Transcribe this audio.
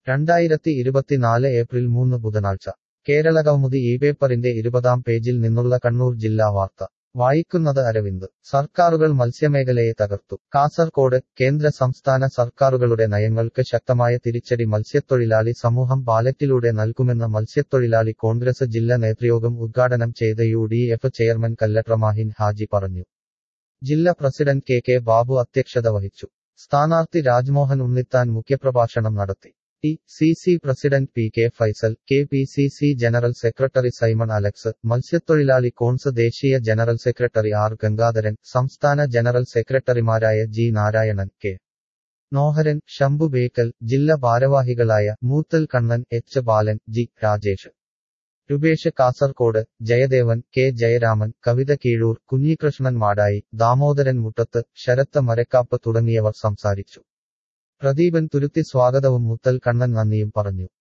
രണ്ടായിരത്തി ഇരുപത്തിനാല് ഏപ്രിൽ മൂന്ന് ബുധനാഴ്ച കേരളകൗമുദി ഈ പേപ്പറിന്റെ ഇരുപതാം പേജിൽ നിന്നുള്ള കണ്ണൂർ ജില്ലാ വാർത്ത വായിക്കുന്നത് അരവിന്ദ് സർക്കാരുകൾ മത്സ്യമേഖലയെ തകർത്തു കാസർകോട് കേന്ദ്ര സംസ്ഥാന സർക്കാരുകളുടെ നയങ്ങൾക്ക് ശക്തമായ തിരിച്ചടി മത്സ്യത്തൊഴിലാളി സമൂഹം ബാലറ്റിലൂടെ നൽകുമെന്ന് മത്സ്യത്തൊഴിലാളി കോൺഗ്രസ് ജില്ലാ നേതൃയോഗം ഉദ്ഘാടനം ചെയ്ത U D F chairman Kallatra Mahin Haji പറഞ്ഞു ജില്ലാ പ്രസിഡന്റ് കെ കെ ബാബു അധ്യക്ഷത വഹിച്ചു സ്ഥാനാർത്ഥി രാജ്മോഹൻ ഉണ്ണിത്താൻ മുഖ്യപ്രഭാഷണം നടത്തി T C C president P K Faisal K P C C general secretary Simon Alex മത്സ്യത്തൊഴിലാളി കോൺസ് ദേശീയ ജനറൽ സെക്രട്ടറി ആർ ഗംഗാധരൻ സംസ്ഥാന ജനറൽ സെക്രട്ടറിമാരായ ജി നാരായണൻ കെ നോഹരൻ ശംഭു ബേക്കൽ ജില്ലാ ഭാരവാഹികളായ Moothal Kannan H Balan G Rajesh Rupesh Kasaragod Jayadevan K Jayaraman Kavitha Keezhur Kunhikrishnan Madayi Damodaran Muttath Sarath Marakkap തുടങ്ങിയവർ സംസാരിച്ചു പ്രദീപൻ തുരുത്തി സ്വാഗതവും മുത്തൽ കണ്ണൻ നന്ദിയും പറഞ്ഞു